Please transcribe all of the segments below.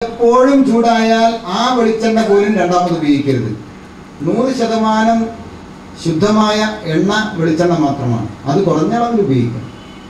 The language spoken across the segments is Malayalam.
എപ്പോഴും ചൂടായാൽ ആ വെളിച്ചെണ്ണ പോലും രണ്ടാമത് ഉപയോഗിക്കരുത് നൂറ് ശതമാനം ശുദ്ധമായ എണ്ണ വെളിച്ചെണ്ണ മാത്രമാണ് അത് കുറഞ്ഞ അളവിൽ ഉപയോഗിക്കണം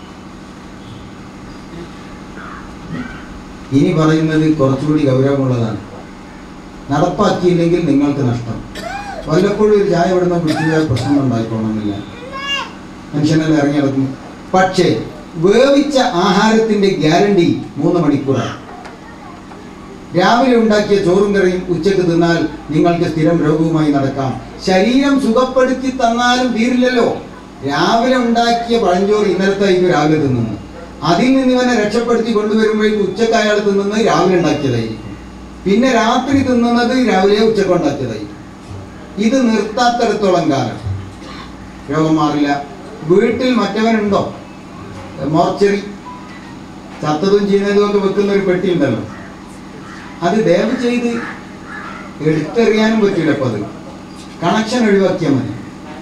ഇനി പറയുന്നത് കുറച്ചുകൂടി ഗൗരവമുള്ളതാണ് നടപ്പാക്കിയില്ലെങ്കിൽ നിങ്ങൾക്ക് നഷ്ടം വല്ലപ്പോഴും ഒരു ചായ ഇവിടുന്ന് കുടിച്ചാൽ പ്രശ്നം ഉണ്ടായിക്കോണമെന്നില്ല മനുഷ്യനെല്ലാം ഇറങ്ങി നടക്കും പക്ഷേ വേവിച്ച ആഹാരത്തിന്റെ ഗ്യാരണ്ടി മൂന്ന് മണിക്കൂറാണ് രാവിലെ ഉണ്ടാക്കിയ ചോറും കറിയും ഉച്ചക്ക് തിന്നാൽ നിങ്ങൾക്ക് സ്ഥിരം രോഗവുമായി നടക്കാം ശരീരം സുഖപ്പെടുത്തി തന്നാലും തീരില്ലല്ലോ രാവിലെ ഉണ്ടാക്കിയ പഴഞ്ചോറ് ഇന്നലത്തെ ആയിരിക്കും രാവിലെ തിന്നുന്നത് അതിൽ നിന്ന് ഇവനെ രക്ഷപ്പെടുത്തി കൊണ്ടുവരുമ്പോഴേക്കും ഉച്ചക്ക് അയാൾ തിന്നുന്നത് രാവിലെ ഉണ്ടാക്കിയതായിരിക്കും പിന്നെ രാത്രി തിന്നുന്നത് രാവിലെ ഉച്ചക്ക് ഉണ്ടാക്കിയതായിരിക്കും ഇത് നിർത്താത്തിടത്തോളം കാലം രോഗം മാറില്ല വീട്ടിൽ മറ്റവനുണ്ടോ മോർച്ചറി ചത്തതും ചെയ്യുന്നതും ഒക്കെ വെക്കുന്ന ഒരു പെട്ടി ഉണ്ടല്ലോ അത് ദയവ് ചെയ്ത് എടുത്തെറിയാനും പറ്റില്ല അപ്പൊ അത് കണക്ഷൻ ഒഴിവാക്കിയാൽ മതി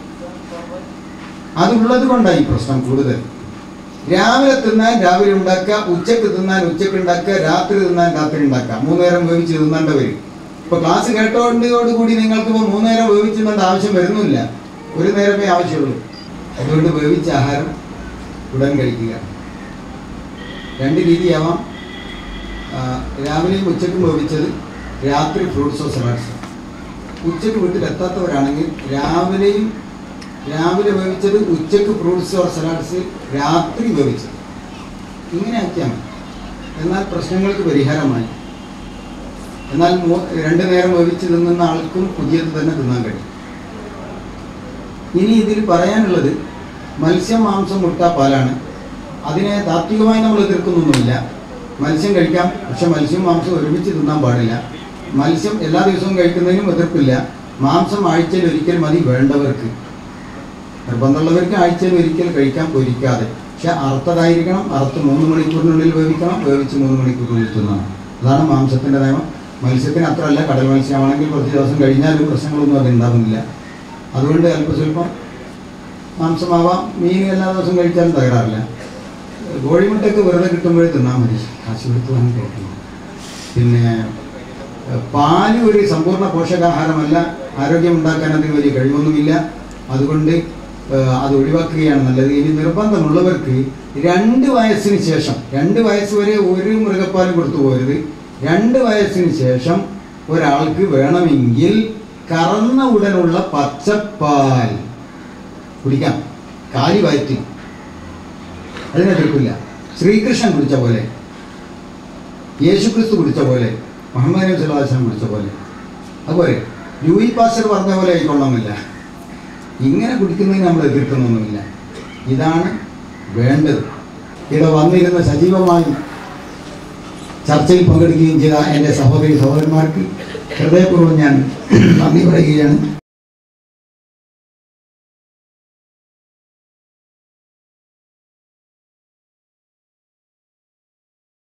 അതുള്ളത് കൊണ്ടാണ് ഈ പ്രശ്നം കൂടുതൽ രാവിലെ തിന്നാൻ രാവിലെ ഉണ്ടാക്കുക ഉച്ചക്ക് തിന്നാൻ ഉച്ചക്ക് ഉണ്ടാക്കുക രാത്രി തിന്നാൻ രാത്രി ഉണ്ടാക്കുക മൂന്ന് നേരം വേവിച്ച് തിന്നേണ്ട വരും ഇപ്പൊ ക്ലാസ് കേട്ടോണ്ടോടുകൂടി നിങ്ങൾക്ക് ഇപ്പോൾ മൂന്ന് നേരം വേവിച്ച് തിന്നേണ്ട ആവശ്യം വരുന്നില്ല ഒരു നേരമേ ആവശ്യമുള്ളൂ അതുകൊണ്ട് വേവിച്ച ആഹാരം ഉടൻ കഴിക്കുക രണ്ട് രീതിയാവാം ആ, രാവിലെയും ഉച്ചക്കും വേവിച്ചത് രാത്രി ഫ്രൂട്ട്സോ സലാഡ്സോ ഉച്ചക്ക് വീട്ടിൽ എത്താത്തവരാണെങ്കിൽ രാവിലെയും രാവിലെ വേവിച്ചത് ഉച്ചക്ക് ഫ്രൂട്ട്സ് ഓർ സലാഡ്സ് രാത്രി വേവിച്ചത് ഇങ്ങനെ ആക്കിയാൽ മതി എന്നാൽ പ്രശ്നങ്ങൾക്ക് പരിഹാരമായി എന്നാൽ മൂ- രണ്ട് നേരം വേവിച്ച് തിന്നുന്ന ആൾക്കും പുതിയത് തന്നെ തിന്നാൻ കഴിയും ഇനി ഇതിൽ പറയാനുള്ളത് മത്സ്യം മാംസം മുട്ട പാലാണ് അതിനെ താത്വികമായി നമ്മൾ എതിർക്കുന്നൊന്നുമില്ല മത്സ്യം കഴിക്കാം പക്ഷെ മത്സ്യം മാംസം ഒരുമിച്ച് തിന്നാൻ പാടില്ല മത്സ്യം എല്ലാ ദിവസവും കഴിക്കുന്നതിനും എതിർപ്പില്ല മാംസം ആഴ്ചയിൽ ഒരിക്കൽ മതി വേണ്ടവർക്ക് നിർബന്ധമുള്ളവർക്ക് ആഴ്ചയിൽ ഒരിക്കൽ കഴിക്കാൻ പൊരിക്കാതെ പക്ഷെ അറുത്തതായിരിക്കണം അറുത്ത് മൂന്ന് മണിക്കൂറിനുള്ളിൽ വേവിക്കണം വേവിച്ച് മൂന്ന് മണിക്കൂറിനുള്ളിൽ തിന്നണം അതാണ് മാംസത്തിൻ്റെ നിയമം മത്സ്യത്തിന് അത്രയല്ല കടൽ മത്സ്യമാണെങ്കിൽ കുറച്ച് ദിവസം കഴിഞ്ഞാലും പ്രശ്നങ്ങളൊന്നും അത് ഉണ്ടാകുന്നില്ല അതുകൊണ്ട് അല്പം സ്വല്പം മാംസമാവാം മീൻ എല്ലാ ദിവസവും കഴിച്ചാലും തകരാറില്ല കോഴിമുട്ടയൊക്കെ വെറുതെ കിട്ടുമ്പോഴേ തിന്നാൽ മതി കാശ് കൊടുത്ത് വാങ്ങി കഴിക്കണം പിന്നെ ഏഹ്, പാല് ഒരു സമ്പൂർണ്ണ പോഷകാഹാരമല്ല ആരോഗ്യം ഉണ്ടാക്കാൻ അതിന് വലിയ കഴിവൊന്നുമില്ല അതുകൊണ്ട് ഏഹ്, അത് ഒഴിവാക്കുകയാണ് നല്ലത് ഇനി നിർബന്ധമുള്ളവർക്ക് രണ്ട് വയസ്സിന് ശേഷം രണ്ട് വയസ്സ് വരെ ഒരു മൃഗപ്പാലും കൊടുത്തു പോകരുത് രണ്ട് വയസ്സിന് ശേഷം ഒരാൾക്ക് വേണമെങ്കിൽ കറന്ന ഉടനുള്ള പച്ചപ്പാൽ കുടിക്കാം കാലി വയറ്റി അതിനെതിർപ്പില്ല ശ്രീകൃഷ്ണൻ കുടിച്ച പോലെ യേശുക്രിസ്തു കുടിച്ച പോലെ മുഹമ്മദ് നബി സല്ലല്ലാഹു അലൈഹി വസല്ലം കുടിച്ച പോലെ അതുപോലെ ലൂയി പാസ്റ്റർ പറഞ്ഞ പോലെ ആയിക്കൊള്ളണമെന്നില്ല ഇങ്ങനെ കുടിക്കുന്നതിന് നമ്മൾ എതിർക്കുന്നൊന്നുമില്ല ഇതാണ് വേണ്ടത് ഇവിടെ വന്നിരുന്ന സജീവമായി ചർച്ചയിൽ പങ്കെടുക്കുകയും ചെയ്ത എൻ്റെ സഹോദരി സഹോദരന്മാർക്ക് ഹൃദയപൂർവ്വം ഞാൻ നന്ദി പറയുകയാണ്